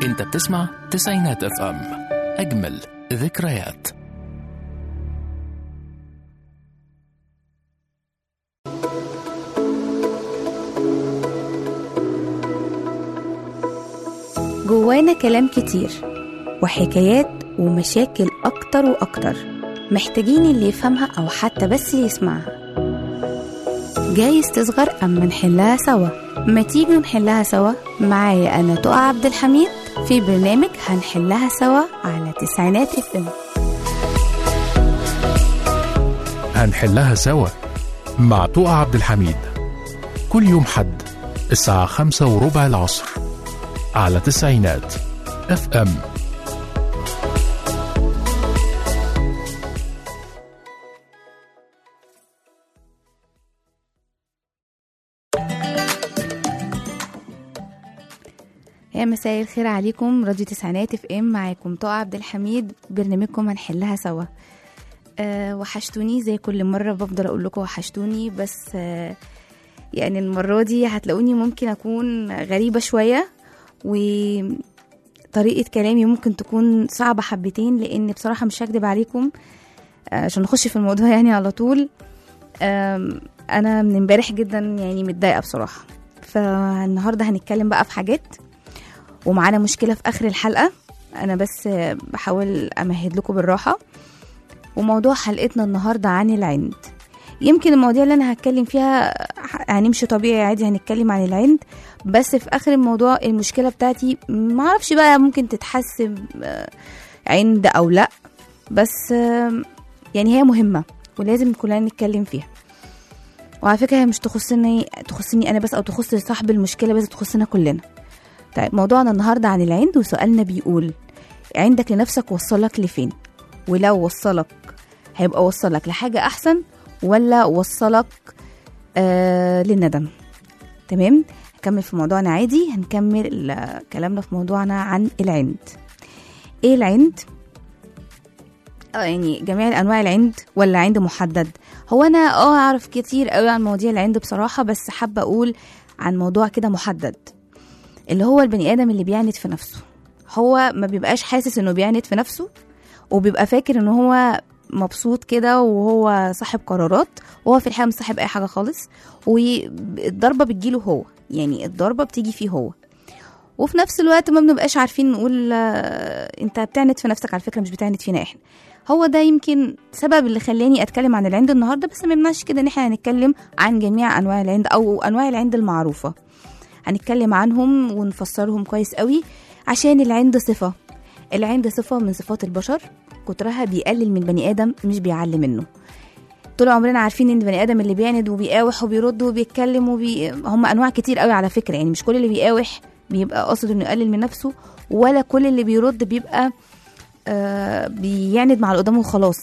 انت بتسمع تسعينات اف ام اجمل ذكريات جوانا كلام كتير وحكايات ومشاكل أكتر وأكتر محتاجين اللي يفهمها أو حتى بس يسمعها جايز تصغر أما نحلها سوا ما تيجي نحلها سوا معايا أنا تقى عبد الحميد في برنامج هنحلها سوا على تسعينات اف ام هنحلها سوا مع طوق عبد الحميد كل يوم حد الساعة خمسة وربع العصر على تسعينات اف ام يا مساء الخير عليكم راديو تسعينات اف ام معاكم طه عبد الحميد برنامجكم هنحلها سوا أه وحشتوني زي كل مره بفضل اقول لكم وحشتوني بس أه يعني المره دي هتلاقوني ممكن اكون غريبه شويه وطريقه كلامي ممكن تكون صعبه حبتين لان بصراحه مش هكدب عليكم آه، عشان نخش في الموضوع يعني على طول آم، انا من امبارح جدا يعني متضايقه بصراحه فالنهارده هنتكلم بقى في حاجات ومعانا مشكله في اخر الحلقه انا بس بحاول امهد لكم بالراحه وموضوع حلقتنا النهارده عن العند يمكن المواضيع اللي انا هتكلم فيها هنمشي طبيعي عادي هنتكلم عن العند بس في اخر الموضوع المشكله بتاعتي معرفش بقى ممكن تتحسب آه، عند او لا بس آم، يعني هي مهمه ولازم كلنا نتكلم فيها وعلى فكره هي مش تخصني تخصني انا بس او تخص صاحب المشكله بس تخصنا كلنا طيب موضوعنا النهارده عن العند وسؤالنا بيقول عندك لنفسك وصلك لفين ولو وصلك هيبقى وصلك لحاجة أحسن ولا وصلك آه للندم تمام هنكمل في موضوعنا عادي هنكمل آه، كلامنا في موضوعنا عن العند ايه العند اه يعني جميع انواع العند ولا عند محدد هو انا اه اعرف كتير قوي عن مواضيع العند بصراحه بس حابه اقول عن موضوع كده محدد اللي هو البني ادم اللي بيعند في نفسه هو ما بيبقاش حاسس انه بيعند في نفسه وبيبقى فاكر ان هو مبسوط كده وهو صاحب قرارات وهو في الحقيقه مش صاحب اي حاجه خالص والضربه بتجيله هو يعني الضربه بتيجي فيه هو وفي نفس الوقت ما بنبقاش عارفين نقول آه، انت بتعند في نفسك على فكره مش بتعند فينا احنا هو ده يمكن سبب اللي خلاني اتكلم عن العند النهارده بس ما يمنعش كده ان احنا هنتكلم عن جميع انواع العند او انواع العند المعروفه هنتكلم عنهم ونفسرهم كويس قوي عشان العند صفة العند صفة من صفات البشر كترها بيقلل من بني آدم مش بيعلي منه طول عمرنا عارفين ان البني ادم اللي بيعند وبيقاوح وبيرد وبيتكلم وبي... هم انواع كتير قوي على فكره يعني مش كل اللي بيقاوح بيبقى قاصد انه يقلل من نفسه ولا كل اللي بيرد بيبقى آه بيعند مع اللي قدامه وخلاص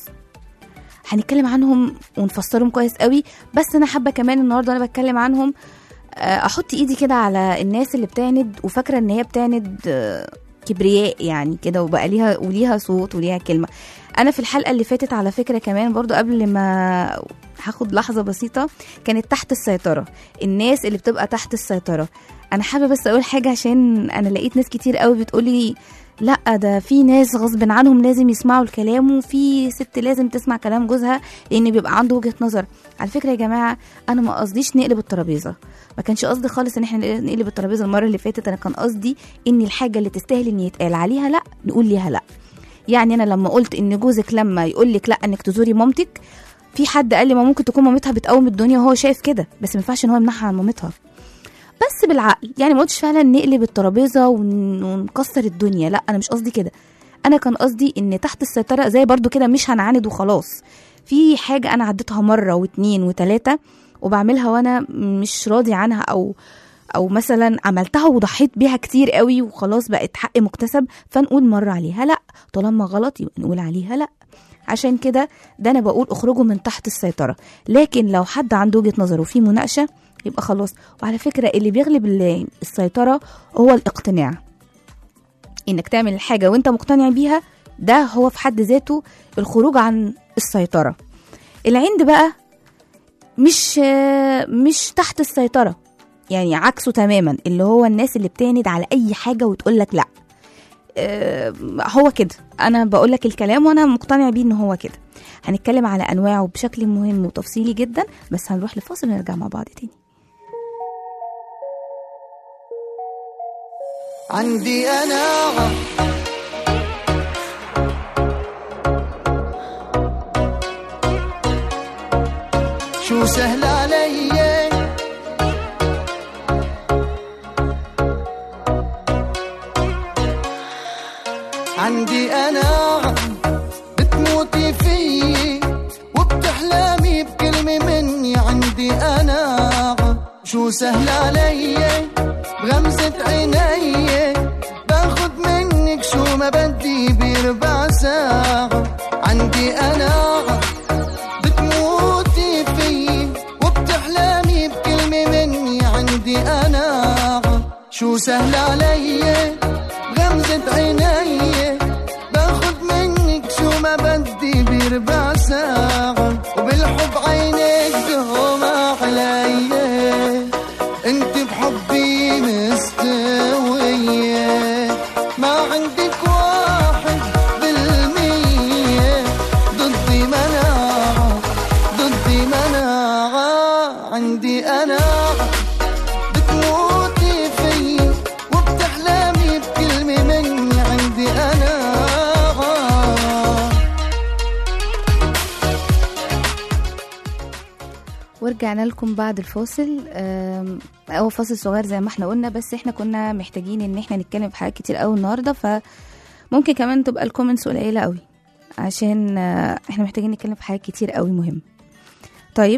هنتكلم عنهم ونفسرهم كويس قوي بس انا حابه كمان النهارده انا بتكلم عنهم آه، احط ايدي كده على الناس اللي بتعند وفاكره ان هي بتعند آه، كبرياء يعني كده وبقى ليها وليها صوت وليها كلمه انا في الحلقه اللي فاتت على فكره كمان برضو قبل ما هاخد لحظه بسيطه كانت تحت السيطره الناس اللي بتبقى تحت السيطره انا حابه بس اقول حاجه عشان انا لقيت ناس كتير قوي بتقولي لا ده في ناس غصب عنهم لازم يسمعوا الكلام وفي ست لازم تسمع كلام جوزها لان بيبقى عنده وجهه نظر على فكره يا جماعه انا ما قصديش نقلب الترابيزه ما كانش قصدي خالص ان احنا نقلب الترابيزه المره اللي فاتت انا كان قصدي ان الحاجه اللي تستاهل ان يتقال عليها لا نقول ليها لا يعني انا لما قلت ان جوزك لما يقول لك لا انك تزوري مامتك في حد قال لي ما ممكن تكون مامتها بتقوم الدنيا وهو شايف كده بس ما ينفعش ان هو يمنعها عن مامتها بس بالعقل يعني ما قلتش فعلا نقلب الترابيزه ون- ونكسر الدنيا لا انا مش قصدي كده انا كان قصدي ان تحت السيطره زي برضو كده مش هنعاند وخلاص في حاجه انا عديتها مره واتنين وتلاته وبعملها وانا مش راضي عنها او او مثلا عملتها وضحيت بيها كتير قوي وخلاص بقت حق مكتسب فنقول مره عليها لا طالما غلط يبقى نقول عليها لا عشان كده ده انا بقول اخرجوا من تحت السيطره لكن لو حد عنده وجهه نظر وفي مناقشه يبقى خلاص وعلى فكره اللي بيغلب ال- السيطره هو الاقتناع انك تعمل الحاجه وانت مقتنع بيها ده هو في حد ذاته الخروج عن السيطره العند بقى مش مش تحت السيطره يعني عكسه تماما اللي هو الناس اللي بتعند على اي حاجه وتقول لك لا آه، هو كده انا بقول لك الكلام وانا مقتنع بيه ان هو كده هنتكلم على انواعه بشكل مهم وتفصيلي جدا بس هنروح لفاصل ونرجع مع بعض تاني عندي انا شو سهل علي عندي انا بتموتي فيي وبتحلمي بكلمة مني عندي انا شو سهل علي بغمزة عيني باخد منك شو ما بدي بربع ساعة عندي أنا بتموتي فيي وبتحلمي بكلمة مني عندي أنا شو سهل علي بغمزة عيني باخد منك شو ما بدي بربع ساعة وبالحب عينك دهم علي انت بحبي مستوية ما عندك واحد بالمية ضدي مناعة ضدي مناعة عندي أنا بتموتي فيي وبتحلمي بكلمة مني عندي أنا ورجعنا لكم بعد الفاصل آم، هو فاصل صغير زي ما احنا قلنا بس احنا كنا محتاجين ان احنا نتكلم في حاجات كتير قوي النهارده فممكن كمان تبقى الكومنتس قليله قوي عشان آه، احنا محتاجين نتكلم في حاجات كتير قوي مهمه طيب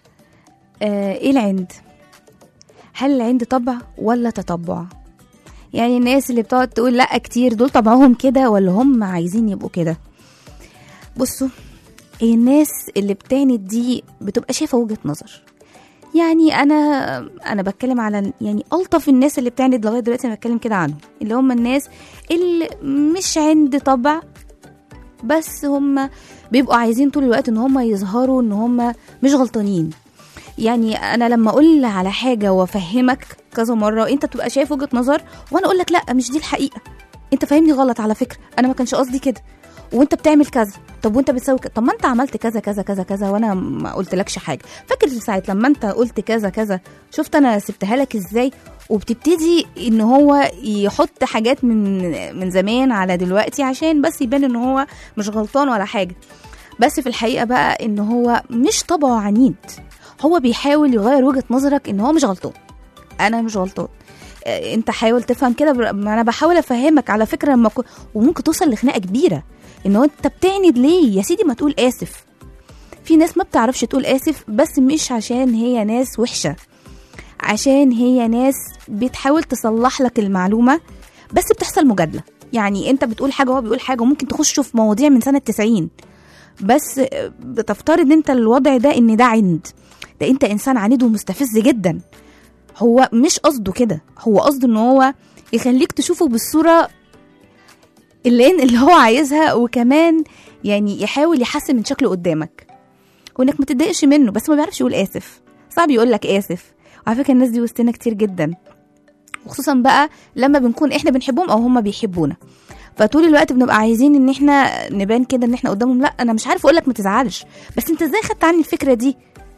آه، ايه العند هل العند طبع ولا تطبع يعني الناس اللي بتقعد تقول لا كتير دول طبعهم كده ولا هم عايزين يبقوا كده بصوا الناس اللي بتعند دي بتبقى شايفه وجهه نظر يعني انا انا بتكلم على يعني الطف الناس اللي بتعند لغايه دلوقتي انا بتكلم كده عنهم اللي هم الناس اللي مش عند طبع بس هم بيبقوا عايزين طول الوقت ان هم يظهروا ان هم مش غلطانين يعني انا لما اقول على حاجه وافهمك كذا مره انت تبقى شايف وجهه نظر وانا اقول لك لا مش دي الحقيقه انت فاهمني غلط على فكره انا ما كانش قصدي كده وانت بتعمل كذا طب وانت بتسوي كذا طب ما انت عملت كذا كذا كذا كذا وانا ما قلتلكش حاجه فاكر ساعه لما انت قلت كذا كذا شفت انا سبتها لك ازاي وبتبتدي ان هو يحط حاجات من من زمان على دلوقتي عشان بس يبان ان هو مش غلطان ولا حاجه بس في الحقيقه بقى ان هو مش طبعه عنيد هو بيحاول يغير وجهه نظرك ان هو مش غلطان انا مش غلطان آه، انت حاول تفهم كده بر- ما انا بحاول افهمك على فكره لما كو- وممكن توصل لخناقه كبيره ان هو انت بتعند ليه يا سيدي ما تقول اسف في ناس ما بتعرفش تقول اسف بس مش عشان هي ناس وحشه عشان هي ناس بتحاول تصلح لك المعلومه بس بتحصل مجادله يعني انت بتقول حاجه وهو بيقول حاجه وممكن تخشوا في مواضيع من سنه 90 بس آه، بتفترض انت الوضع ده ان ده عند ده انت انسان عنيد ومستفز جدا هو مش قصده كده هو قصده ان هو يخليك تشوفه بالصوره اللي اللي هو عايزها وكمان يعني يحاول يحسن من شكله قدامك وانك ما تتضايقش منه بس ما بيعرفش يقول اسف صعب يقول لك اسف وعلى فكره الناس دي وسطنا كتير جدا وخصوصا بقى لما بنكون احنا بنحبهم او هم بيحبونا فطول الوقت بنبقى عايزين ان احنا نبان كده ان احنا قدامهم لا انا مش عارف اقول لك ما تزعلش بس انت ازاي خدت عني الفكره دي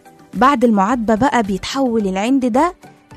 بعد المعاتبه بقى بيتحول العند ده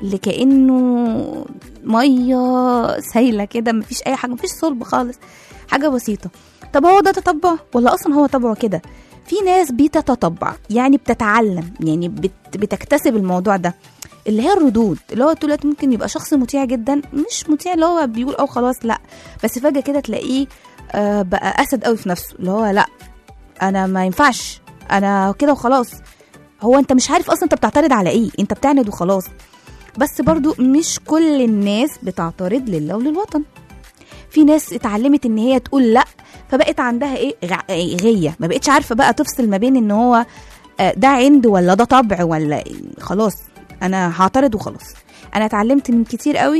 لكانه ميه سايله كده مفيش اي حاجه مفيش صلب خالص حاجه بسيطه طب هو ده تطبع ولا اصلا هو طبعه كده في ناس بتتطبع يعني بتتعلم يعني بت بتكتسب الموضوع ده اللي هي الردود اللي هو طول الوقت ممكن يبقى شخص مطيع جدا مش مطيع اللي هو بيقول او خلاص لا بس فجاه كده تلاقيه آه بقى اسد قوي في نفسه اللي هو لا انا ما ينفعش انا كده وخلاص هو انت مش عارف اصلا انت بتعترض على ايه انت بتعند وخلاص بس برضو مش كل الناس بتعترض لله وللوطن في ناس اتعلمت ان هي تقول لا فبقت عندها ايه غ- إيه؟ غيه ما بقتش عارفه بقى تفصل ما بين ان هو آه، ده عند ولا ده طبع ولا إيه. خلاص انا هعترض وخلاص انا اتعلمت من كتير قوي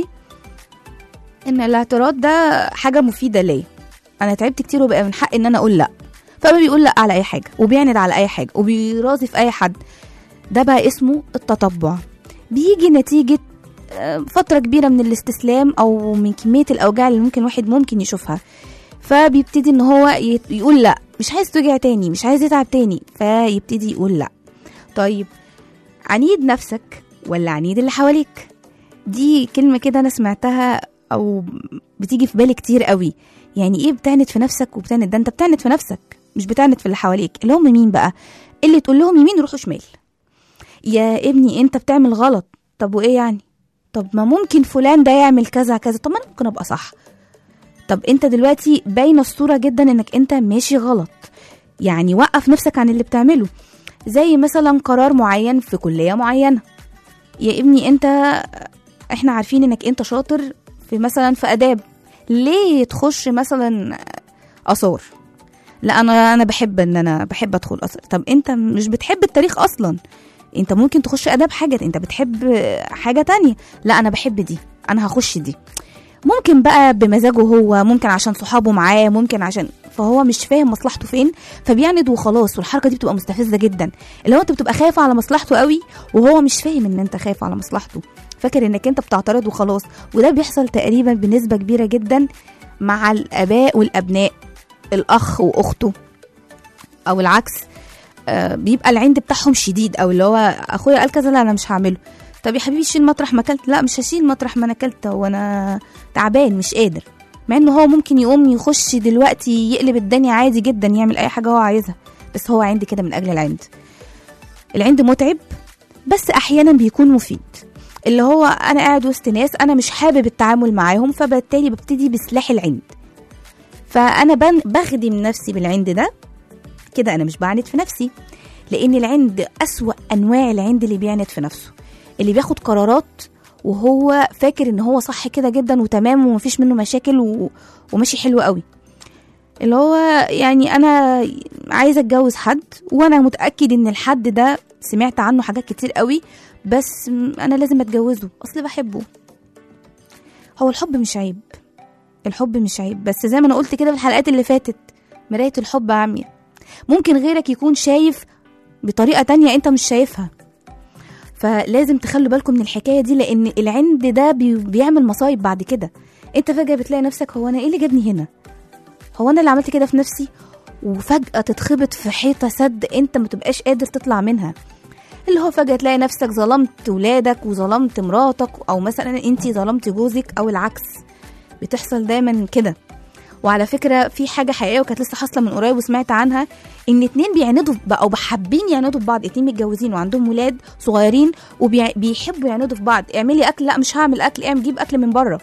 ان الاعتراض ده حاجه مفيده ليا انا تعبت كتير وبقى من حق ان انا اقول لا فما بيقول لا على اي حاجه وبيعند على اي حاجه وبيراضي في اي حد ده بقى اسمه التطبع بيجي نتيجه آه، فتره كبيره من الاستسلام او من كميه الاوجاع اللي ممكن واحد ممكن يشوفها فبيبتدي ان هو يت- يقول لا مش عايز توجع تاني مش عايز يتعب تاني فيبتدي يقول لا طيب عنيد نفسك ولا عنيد اللي حواليك دي كلمة كده أنا سمعتها أو بتيجي في بالي كتير قوي يعني إيه بتعند في نفسك وبتعند ده أنت بتعند في نفسك مش بتعند في اللي حواليك اللي هم مين بقى اللي تقول لهم يمين يروحوا شمال يا ابني أنت بتعمل غلط طب وإيه يعني طب ما ممكن فلان ده يعمل كذا كذا طب ما أنا ممكن أبقى صح طب أنت دلوقتي باينة الصورة جدا إنك أنت ماشي غلط يعني وقف نفسك عن اللي بتعمله زي مثلا قرار معين في كلية معينة يا ابني انت احنا عارفين انك انت شاطر في مثلا في اداب ليه تخش مثلا اثار لا انا انا بحب ان انا بحب ادخل اثار طب انت مش بتحب التاريخ اصلا انت ممكن تخش اداب حاجه انت بتحب حاجه تانية لا انا بحب دي انا هخش دي ممكن بقى بمزاجه هو ممكن عشان صحابه معاه ممكن عشان فهو مش فاهم مصلحته فين فبيعند وخلاص والحركه دي بتبقى مستفزه جدا اللي هو انت بتبقى خايف على مصلحته قوي وهو مش فاهم ان انت خايف على مصلحته فاكر انك انت بتعترض وخلاص وده بيحصل تقريبا بنسبه كبيره جدا مع الاباء والابناء الاخ واخته او العكس آه بيبقى العند بتاعهم شديد او اللي هو اخويا قال كذا لا انا مش هعمله طب يا حبيبي شيل مطرح ما اكلت لا مش هشيل مطرح ما انا اكلت وانا تعبان مش قادر مع انه هو ممكن يقوم يخش دلوقتي يقلب الدنيا عادي جدا يعمل اي حاجه هو عايزها بس هو عند كده من اجل العند العند متعب بس احيانا بيكون مفيد اللي هو انا قاعد وسط ناس انا مش حابب التعامل معاهم فبالتالي ببتدي بسلاح العند فانا بن- بخدم نفسي بالعند ده كده انا مش بعند في نفسي لان العند اسوا انواع العند اللي بيعند في نفسه اللي بياخد قرارات وهو فاكر ان هو صح كده جدا وتمام ومفيش منه مشاكل و... وماشي حلو قوي اللي هو يعني انا عايزه اتجوز حد وانا متاكد ان الحد ده سمعت عنه حاجات كتير قوي بس م- انا لازم اتجوزه اصل بحبه هو الحب مش عيب الحب مش عيب بس زي ما انا قلت كده في الحلقات اللي فاتت مرايه الحب عمياء ممكن غيرك يكون شايف بطريقه تانية انت مش شايفها فلازم تخلوا بالكم من الحكايه دي لان العند ده بي- بيعمل مصايب بعد كده انت فجاه بتلاقي نفسك هو انا ايه اللي جابني هنا هو انا اللي عملت كده في نفسي وفجاه تتخبط في حيطه سد انت ما تبقاش قادر تطلع منها اللي هو فجاه تلاقي نفسك ظلمت ولادك وظلمت مراتك او مثلا انت ظلمتي جوزك او العكس بتحصل دايما كده وعلى فكره في حاجه حقيقيه وكانت لسه حاصله من قريب وسمعت عنها ان اتنين بيعندوا في بقى- او حابين يعندوا في بعض اتنين متجوزين وعندهم ولاد صغيرين وبيحبوا يعندوا في بعض اعملي اكل لا مش هعمل اكل اعمل جيب اكل من بره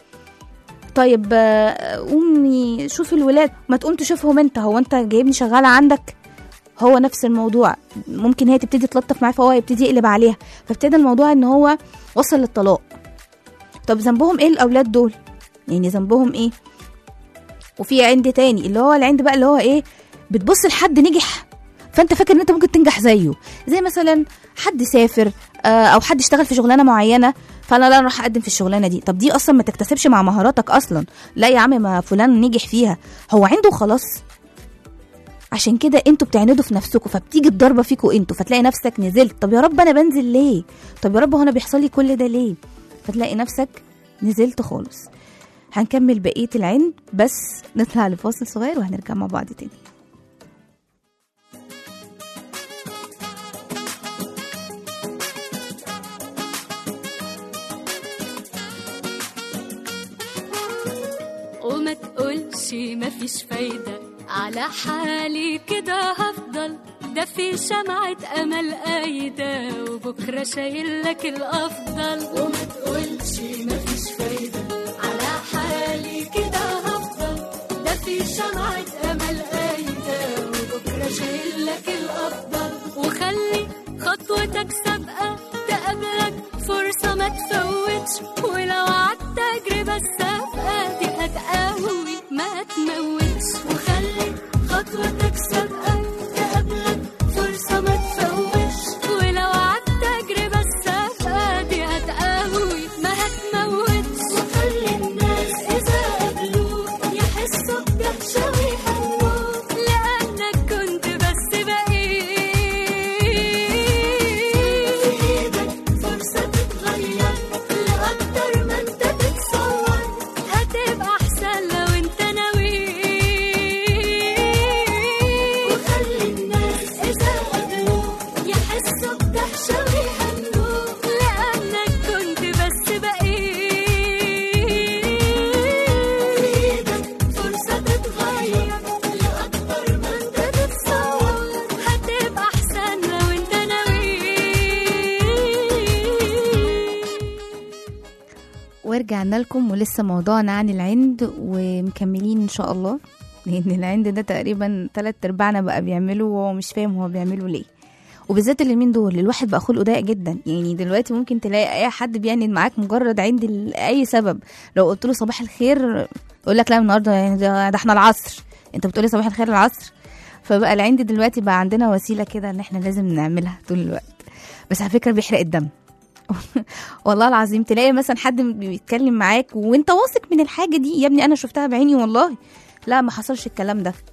طيب آه، قومي شوفي الولاد ما تقوم تشوفهم انت هو انت جايبني شغاله عندك هو نفس الموضوع ممكن هي تبتدي تلطف معاه فهو يبتدي يقلب عليها فابتدى الموضوع ان هو وصل للطلاق طب ذنبهم ايه الاولاد دول يعني ذنبهم ايه وفي عند تاني اللي هو العند بقى اللي هو ايه بتبص لحد نجح فانت فاكر ان انت ممكن تنجح زيه زي مثلا حد سافر آه، او حد اشتغل في شغلانه معينه فانا لا راح اقدم في الشغلانه دي طب دي اصلا ما تكتسبش مع مهاراتك اصلا لا يا عم ما فلان نجح فيها هو عنده خلاص عشان كده انتوا بتعندوا في نفسكم فبتيجي الضربه فيكوا انتوا فتلاقي نفسك نزلت طب يا رب انا بنزل ليه طب يا رب هو انا بيحصل لي كل ده ليه فتلاقي نفسك نزلت خالص هنكمل بقيه العند بس نطلع لفاصل صغير وهنرجع مع بعض تاني وما تقولش مفيش فايدة على حالي كده هفضل ده في شمعة أمل قايدة وبكرة شايل لك الأفضل وما تقولش مفيش فايدة على حالي كده هفضل ده في شمعة أمل قايدة وبكرة شايل لك الأفضل وخلي خطوتك سابقة تقابلك فرصة ما تفوتش ولو عدت تجربة السابقة دي هتقوي ما تموتش وخلي خطوتك سابقة تقابلك فرصة ما تفوتش ولو عدت تجربة السابقة دي هتقوي ما هتموتش وخلي الناس إذا قابلوك يحسوا بدهشة ويهنوك لأنك كنت بس بعيد ورجعنا لكم ولسه موضوعنا عن العند ومكملين ان شاء الله لان العند ده تقريبا تلات ارباعنا بقى بيعمله وهو مش فاهم هو بيعمله ليه وبالذات اليومين دول الواحد بقى خلقه ضيق جدا يعني دلوقتي ممكن تلاقي اي حد بيعند معاك مجرد عند لاي سبب لو قلت له صباح الخير يقول لك لا النهارده يعني ده, ده احنا العصر انت بتقولي صباح الخير العصر فبقى العند دلوقتي بقى عندنا وسيله كده ان احنا لازم نعملها طول الوقت بس على فكره بيحرق الدم والله العظيم تلاقي مثلا حد بيتكلم معاك وانت واثق من الحاجه دي يا ابني انا شفتها بعيني والله لا ما حصلش الكلام ده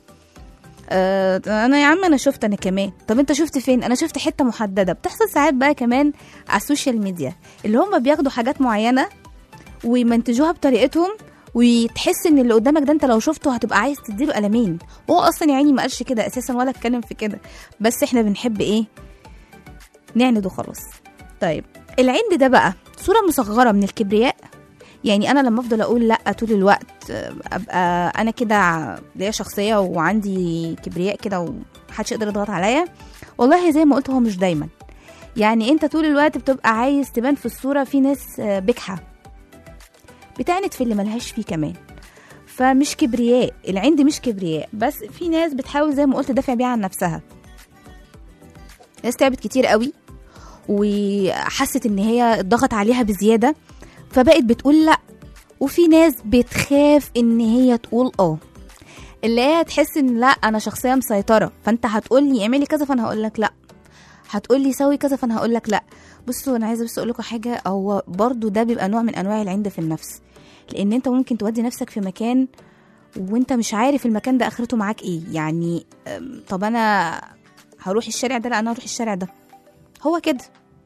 آه انا يا عم انا شفت انا كمان طب انت شفت فين انا شفت حته محدده بتحصل ساعات بقى كمان على السوشيال ميديا اللي هم بياخدوا حاجات معينه ويمنتجوها بطريقتهم وتحس ان اللي قدامك ده انت لو شفته هتبقى عايز تديله قلمين هو اصلا يا عيني ما قالش كده اساسا ولا اتكلم في كده بس احنا بنحب ايه نعند وخلاص طيب العند ده بقى صورة مصغرة من الكبرياء يعني انا لما افضل اقول لا طول الوقت آه، ابقى انا كده ليا شخصيه وعندي كبرياء كده ومحدش يقدر يضغط عليا والله زي ما قلت هو مش دايما يعني انت طول الوقت بتبقى عايز تبان في الصوره في ناس آه، بجحه بتعند في اللي ملهاش فيه كمان فمش كبرياء العند مش كبرياء بس في ناس بتحاول زي ما قلت تدافع بيها عن نفسها ناس تعبت كتير قوي وحست ان هي اتضغط عليها بزياده فبقت بتقول لا وفي ناس بتخاف ان هي تقول اه اللي هي تحس ان لا انا شخصيه مسيطره فانت هتقول لي اعملي كذا فانا هقول لك لا هتقول لي سوي كذا فانا هقول لك لا بصوا انا عايزه بس اقول لكم حاجه هو برضو ده بيبقى نوع من انواع العند في النفس لان انت ممكن تودي نفسك في مكان وانت مش عارف المكان ده اخرته معاك ايه يعني أم، طب انا هروح الشارع ده لا انا هروح الشارع ده هو كده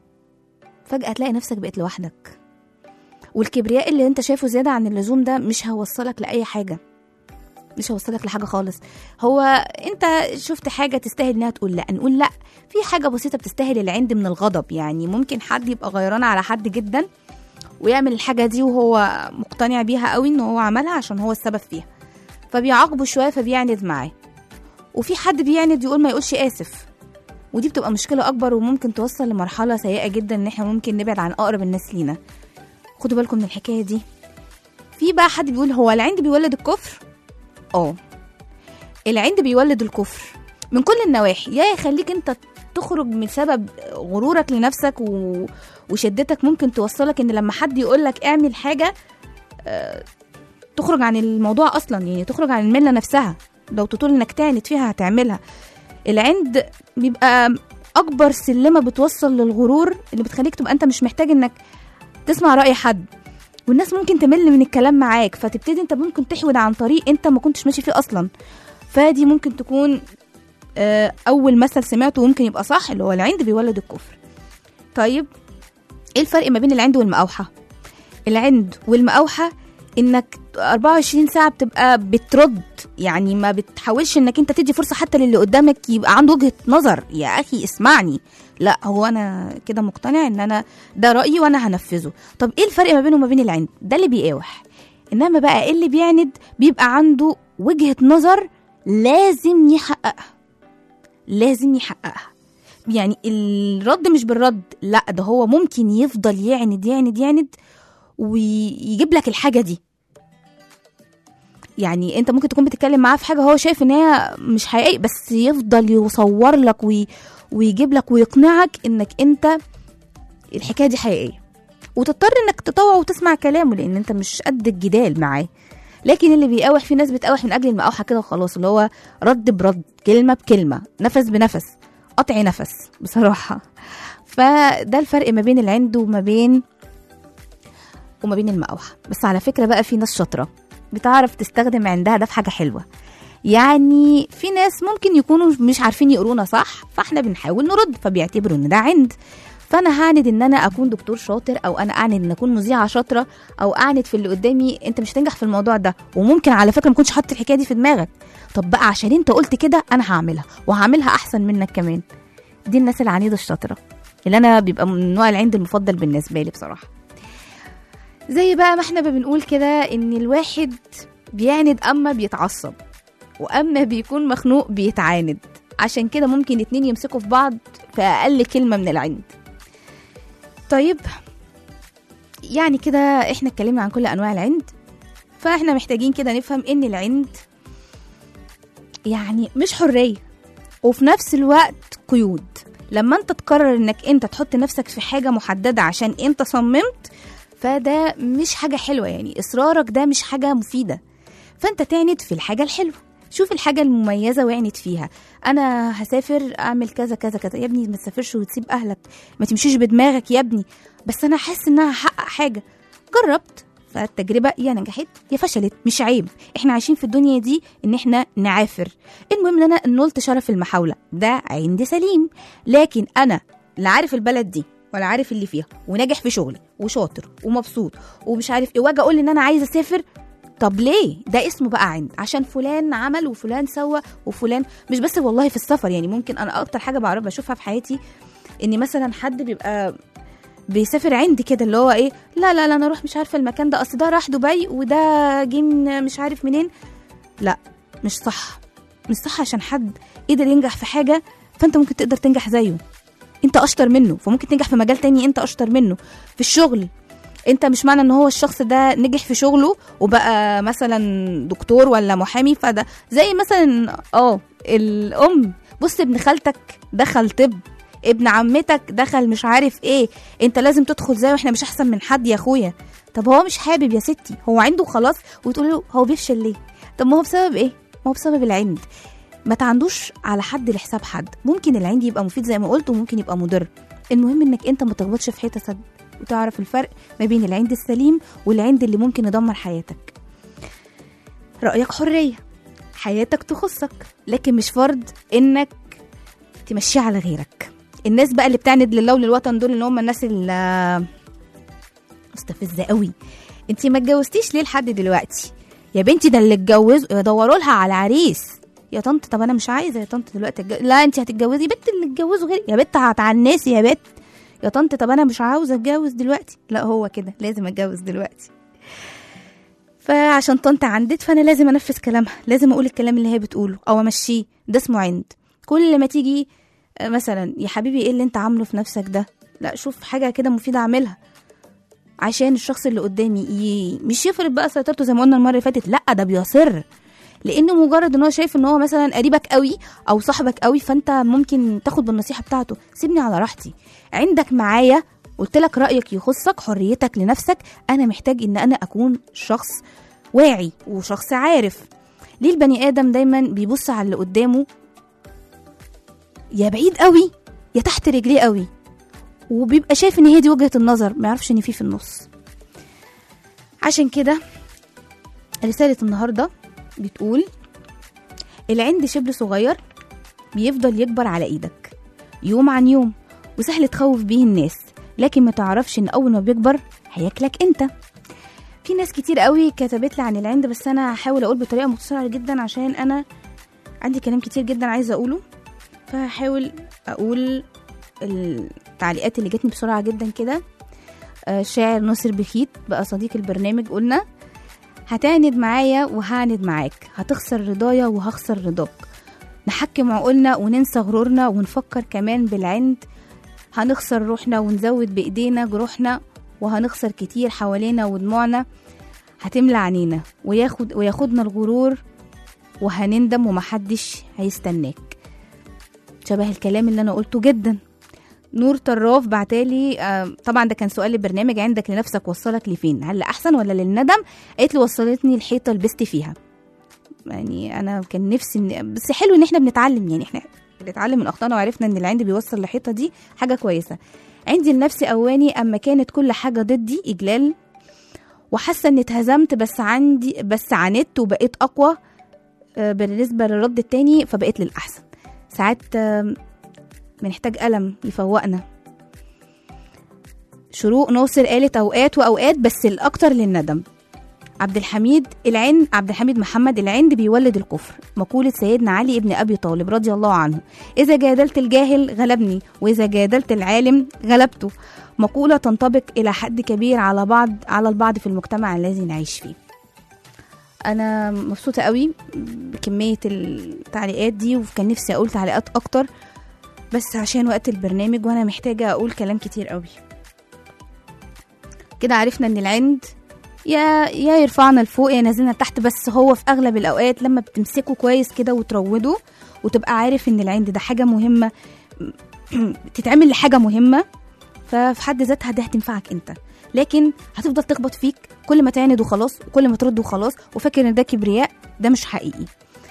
فجأة تلاقي نفسك بقيت لوحدك والكبرياء اللي انت شايفه زيادة عن اللزوم ده مش هيوصلك لأي حاجة مش هيوصلك لحاجة خالص هو انت شفت حاجة تستاهل انها تقول لا نقول لا في حاجة بسيطة بتستاهل العند من الغضب يعني ممكن حد يبقى غيران على حد جدا ويعمل الحاجة دي وهو مقتنع بيها قوي ان هو عملها عشان هو السبب فيها فبيعاقبه شوية فبيعند معاه وفي حد بيعند يقول ما يقولش آسف ودي بتبقى مشكلة أكبر وممكن توصل لمرحلة سيئة جدا إن إحنا ممكن نبعد عن أقرب الناس لينا خدوا بالكم من الحكاية دي في بقى حد بيقول هو العند بيولد الكفر اه العند بيولد الكفر من كل النواحي يا يخليك انت تخرج من سبب غرورك لنفسك و... وشدتك ممكن توصلك ان لما حد يقولك اعمل حاجة آه، تخرج عن الموضوع اصلا يعني تخرج عن الملة نفسها لو تطول انك تعند فيها هتعملها العند بيبقى اكبر سلمه بتوصل للغرور اللي بتخليك تبقى انت مش محتاج انك تسمع راي حد والناس ممكن تمل من الكلام معاك فتبتدي انت ممكن تحود عن طريق انت ما كنتش ماشي فيه اصلا فدي ممكن تكون آه، اول مثل سمعته وممكن يبقى صح اللي هو العند بيولد الكفر طيب ايه الفرق ما بين العند والمقاوحه العند والمقاوحه انك 24 ساعه بتبقى بترد يعني ما بتحاولش انك انت تدي فرصه حتى للي قدامك يبقى عنده وجهه نظر يا اخي اسمعني لا هو انا كده مقتنع ان انا ده رايي وانا هنفذه طب ايه الفرق ما بينه وما بين العند ده اللي بيقاوح انما بقى اللي بيعند بيبقى عنده وجهه نظر لازم يحققها لازم يحققها يعني الرد مش بالرد لا ده هو ممكن يفضل يعند يعند يعند ويجيب لك الحاجه دي يعني انت ممكن تكون بتتكلم معاه في حاجه هو شايف ان هي مش حقيقيه بس يفضل يصور لك وي... ويجيب لك ويقنعك انك انت الحكايه دي حقيقيه وتضطر انك تطوع وتسمع كلامه لان انت مش قد الجدال معاه لكن اللي بيقاوح في ناس بتقاوح من اجل المقاوحه كده وخلاص اللي هو رد برد كلمه بكلمه نفس بنفس قطع نفس بصراحه فده الفرق ما بين العند وما بين وما بين المقاوحه بس على فكره بقى في ناس شاطره بتعرف تستخدم عندها ده في حاجه حلوه يعني في ناس ممكن يكونوا مش عارفين يقرونا صح فاحنا بنحاول نرد فبيعتبروا ان ده عند فانا هعند ان انا اكون دكتور شاطر او انا اعند ان اكون مذيعه شاطره او اعند في اللي قدامي انت مش هتنجح في الموضوع ده وممكن على فكره ما كنتش حاطط الحكايه دي في دماغك طب بقى عشان انت قلت كده انا هعملها وهعملها احسن منك كمان دي الناس العنيده الشاطره اللي انا بيبقى من نوع العند المفضل بالنسبه لي بصراحه زي بقى ما احنا بنقول كده ان الواحد بيعند اما بيتعصب واما بيكون مخنوق بيتعاند عشان كده ممكن اتنين يمسكوا في بعض في اقل كلمه من العند طيب يعني كده احنا اتكلمنا عن كل انواع العند فاحنا محتاجين كده نفهم ان العند يعني مش حريه وفي نفس الوقت قيود لما انت تقرر انك انت تحط نفسك في حاجه محدده عشان انت صممت فده مش حاجه حلوه يعني اصرارك ده مش حاجه مفيده فانت تعند في الحاجه الحلوه شوف الحاجه المميزه واعند فيها انا هسافر اعمل كذا كذا كذا يا ابني ما تسافرش وتسيب اهلك ما تمشيش بدماغك يا ابني بس انا حاسس ان انا هحقق حاجه جربت فالتجربه يا نجحت يا فشلت مش عيب احنا عايشين في الدنيا دي ان احنا نعافر المهم ان انا نلت شرف المحاوله ده عندي سليم لكن انا لا عارف البلد دي ولا عارف اللي فيها وناجح في شغلي وشاطر ومبسوط ومش عارف ايه واجي اقول ان انا عايزه اسافر طب ليه ده اسمه بقى عند عشان فلان عمل وفلان سوى وفلان مش بس والله في السفر يعني ممكن انا اكتر حاجه بعرف بشوفها في حياتي ان مثلا حد بيبقى بيسافر عندي كده اللي هو ايه لا لا لا انا اروح مش عارفه المكان ده اصل ده راح دبي وده جه من مش عارف منين لا مش صح مش صح عشان حد قدر ينجح في حاجه فانت ممكن تقدر تنجح زيه انت اشطر منه فممكن تنجح في مجال تاني انت اشطر منه في الشغل انت مش معنى ان هو الشخص ده نجح في شغله وبقى مثلا دكتور ولا محامي فده زي مثلا اه الام بص ابن خالتك دخل طب ابن عمتك دخل مش عارف ايه انت لازم تدخل زيه واحنا مش احسن من حد يا اخويا طب هو مش حابب يا ستي هو عنده خلاص وتقول له هو بيفشل ليه طب ما هو بسبب ايه ما هو بسبب العند ما تعندوش على حد لحساب حد ممكن العند يبقى مفيد زي ما قلت وممكن يبقى مضر المهم انك انت ما تخبطش في حيطه سد وتعرف الفرق ما بين العند السليم والعند اللي ممكن يدمر حياتك رأيك حرية حياتك تخصك لكن مش فرض انك تمشيها على غيرك الناس بقى اللي بتعند لله وللوطن دول اللي هم الناس اللي مستفزه قوي انت ما اتجوزتيش ليه لحد دلوقتي يا بنتي ده اللي اتجوزوا يدوروا لها على عريس يا طنط طب انا مش عايزه يا طنط دلوقتي أتجوز. لا انت هتتجوزي بنت اللي اتجوزوا غير يا بنت هتعنسي يا بنت يا طنط طب انا مش عاوزه اتجوز دلوقتي لا هو كده لازم اتجوز دلوقتي فعشان طنط عندت فانا لازم انفذ كلامها لازم اقول الكلام اللي هي بتقوله او امشيه ده اسمه عند كل ما تيجي آه، مثلا يا حبيبي ايه اللي انت عامله في نفسك ده لا شوف حاجه كده مفيده اعملها عشان الشخص اللي قدامي ي... مش يفرض بقى سيطرته زي ما قلنا المره اللي فاتت لا ده بيصر لانه مجرد ان هو شايف ان هو مثلا قريبك قوي او صاحبك قوي فانت ممكن تاخد بالنصيحه بتاعته سيبني على راحتي عندك معايا قلت لك رايك يخصك حريتك لنفسك انا محتاج ان انا اكون شخص واعي وشخص عارف ليه البني ادم دايما بيبص على اللي قدامه يا بعيد قوي يا تحت رجليه قوي وبيبقى شايف ان هي دي وجهه النظر ما يعرفش ان في في النص عشان كده رساله النهارده بتقول العند شبل صغير بيفضل يكبر على ايدك يوم عن يوم وسهل تخوف بيه الناس لكن ما تعرفش ان اول ما بيكبر هياكلك انت في ناس كتير قوي كتبت لي عن العند بس انا هحاول اقول بطريقه مختصره جدا عشان انا عندي كلام كتير جدا عايزه اقوله فهحاول اقول التعليقات اللي جاتني بسرعه جدا كده آه، شاعر ناصر بخيت بقى صديق البرنامج قلنا هتعند معايا وهعند معاك هتخسر رضايا وهخسر رضاك نحكم عقولنا وننسى غرورنا ونفكر كمان بالعند هنخسر روحنا ونزود بإيدينا جروحنا وهنخسر كتير حوالينا ودموعنا هتملى عينينا وياخد وياخدنا الغرور وهنندم ومحدش هيستناك شبه الكلام اللي انا قلته جدا نور طراف بعتالي آه، طبعا ده كان سؤال البرنامج عندك لنفسك وصلك لفين هل احسن ولا للندم قالت لي وصلتني الحيطه لبست فيها يعني انا كان نفسي إن... بس حلو ان احنا بنتعلم يعني احنا بنتعلم من اخطائنا وعرفنا ان العند بيوصل للحيطه دي حاجه كويسه عندي لنفسي اواني اما كانت كل حاجه ضدي اجلال وحاسه اني اتهزمت بس عندي بس عاندت وبقيت اقوى آه، بالنسبه للرد التاني فبقيت للاحسن ساعات آه، بنحتاج ألم يفوقنا شروق ناصر قالت أوقات وأوقات بس الأكتر للندم عبد الحميد العند عبد الحميد محمد العند بيولد الكفر مقولة سيدنا علي ابن أبي طالب رضي الله عنه إذا جادلت الجاهل غلبني وإذا جادلت العالم غلبته مقولة تنطبق إلى حد كبير على بعض على البعض في المجتمع الذي نعيش فيه أنا مبسوطة قوي بكمية التعليقات دي وكان نفسي أقول تعليقات أكتر بس عشان وقت البرنامج وانا محتاجة اقول كلام كتير قوي كده عرفنا ان العند يا يا يرفعنا لفوق يا ينزلنا لتحت بس هو في اغلب الاوقات لما بتمسكه كويس كده وتروده وتبقى عارف ان العند ده حاجه مهمه تتعمل لحاجه مهمه ففي حد ذاتها دي هتنفعك انت لكن هتفضل تخبط فيك كل ما تعند وخلاص وكل ما ترد وخلاص وفاكر ان ده كبرياء ده مش حقيقي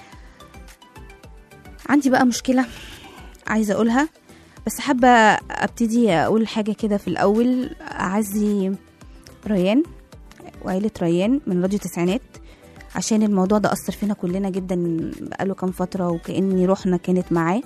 عندي بقى مشكله عايزه اقولها بس حابه ابتدي اقول حاجه كده في الاول اعزي ريان وعيله ريان من راديو تسعينات عشان الموضوع ده اثر فينا كلنا جدا بقاله كام فتره وكاني روحنا كانت معاه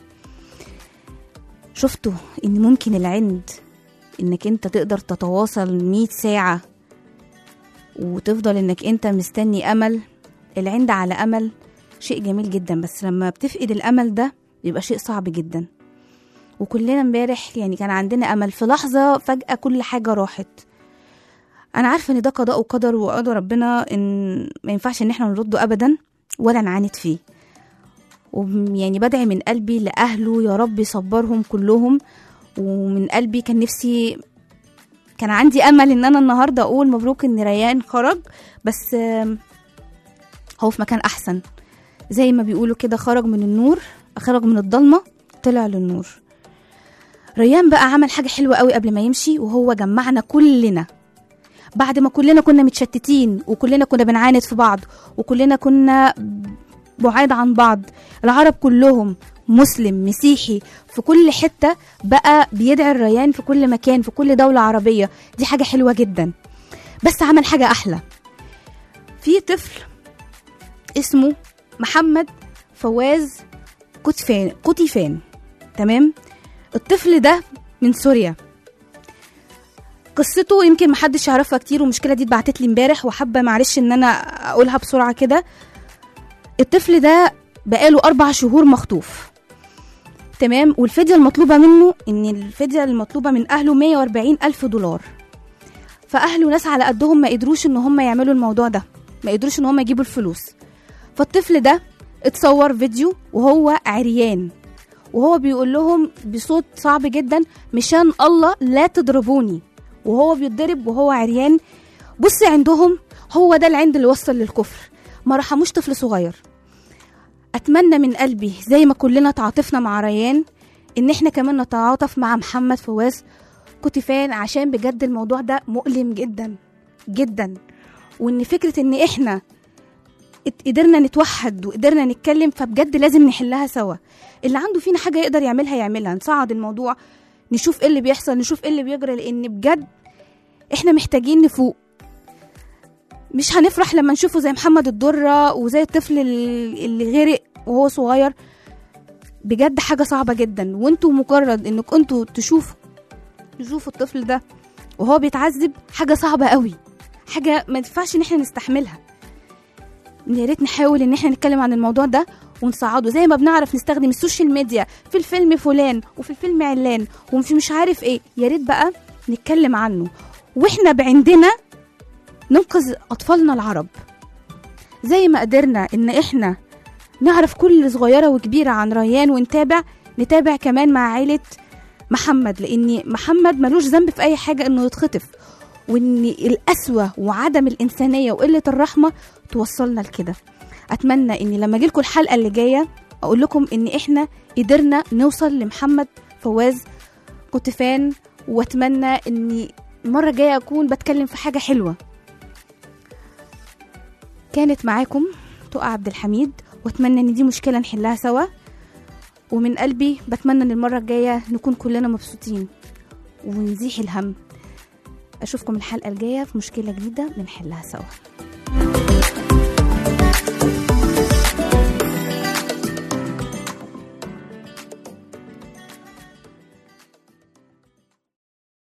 شفتوا ان ممكن العند انك انت تقدر تتواصل 100 ساعه وتفضل انك انت مستني امل العند على امل شيء جميل جدا بس لما بتفقد الامل ده بيبقى شيء صعب جدا وكلنا امبارح يعني كان عندنا امل في لحظه فجاه كل حاجه راحت انا عارفه ان ده قضاء وقدر وقدر ربنا ان ما ينفعش ان احنا نرده ابدا ولا نعاند فيه ويعني بدعي من قلبي لاهله يا رب يصبرهم كلهم ومن قلبي كان نفسي كان عندي امل ان انا النهارده اقول مبروك ان ريان خرج بس آم، هو في مكان احسن زي ما بيقولوا كده خرج من النور خرج من الضلمه طلع للنور ريان بقى عمل حاجه حلوه قوي قبل ما يمشي وهو جمعنا كلنا بعد ما كلنا كنا متشتتين وكلنا كنا بنعاند في بعض وكلنا كنا بعاد عن بعض العرب كلهم مسلم مسيحي في كل حتة بقى بيدعي الريان في كل مكان في كل دولة عربية دي حاجة حلوة جدا بس عمل حاجة أحلى في طفل اسمه محمد فواز كتفان قطيفان تمام الطفل ده من سوريا قصته يمكن محدش يعرفها كتير والمشكله دي اتبعتت لي امبارح وحابه معلش ان انا اقولها بسرعه كده الطفل ده بقاله اربع شهور مخطوف تمام والفدية المطلوبة منه ان الفدية المطلوبة من اهله 140 الف دولار فاهله ناس على قدهم ما قدروش ان هم يعملوا الموضوع ده ما قدروش ان هم يجيبوا الفلوس فالطفل ده اتصور فيديو وهو عريان وهو بيقول لهم بصوت صعب جدا مشان الله لا تضربوني وهو بيتضرب وهو عريان بص عندهم هو ده العند اللي وصل للكفر ما رحموش طفل صغير اتمنى من قلبي زي ما كلنا تعاطفنا مع ريان ان احنا كمان نتعاطف مع محمد فواز كتفان عشان بجد الموضوع ده مؤلم جدا جدا وان فكره ان احنا ات- قدرنا نتوحد وقدرنا نتكلم فبجد لازم نحلها سوا اللي عنده فينا حاجه يقدر يعملها يعملها نصعد الموضوع نشوف ايه اللي بيحصل نشوف ايه اللي بيجرى لان بجد احنا محتاجين نفوق مش هنفرح لما نشوفه زي محمد الدرة وزي الطفل ال- اللي غرق وهو صغير بجد حاجة صعبة جدا وانتوا مجرد انك انتوا تشوفوا تشوفوا الطفل ده وهو بيتعذب حاجة صعبة قوي حاجة ما ينفعش ان احنا نستحملها يا ريت نحاول ان احنا نتكلم عن الموضوع ده ونصعده زي ما بنعرف نستخدم السوشيال ميديا في الفيلم فلان وفي الفيلم علان وفي مش عارف ايه يا ريت بقى نتكلم عنه واحنا بعندنا ننقذ اطفالنا العرب زي ما قدرنا ان احنا نعرف كل صغيره وكبيره عن ريان ونتابع نتابع كمان مع عيله محمد لان محمد ملوش ذنب في اي حاجه انه يتخطف وان القسوه وعدم الانسانيه وقله الرحمه توصلنا لكده اتمنى اني لما اجيلكم الحلقه اللي جايه اقول لكم ان احنا قدرنا نوصل لمحمد فواز كتفان واتمنى اني المره الجايه اكون بتكلم في حاجه حلوه كانت معاكم تقى عبد الحميد واتمنى ان دي مشكله نحلها سوا ومن قلبي بتمنى ان المره الجايه نكون كلنا مبسوطين ونزيح الهم اشوفكم الحلقه الجايه في مشكله جديده بنحلها سوا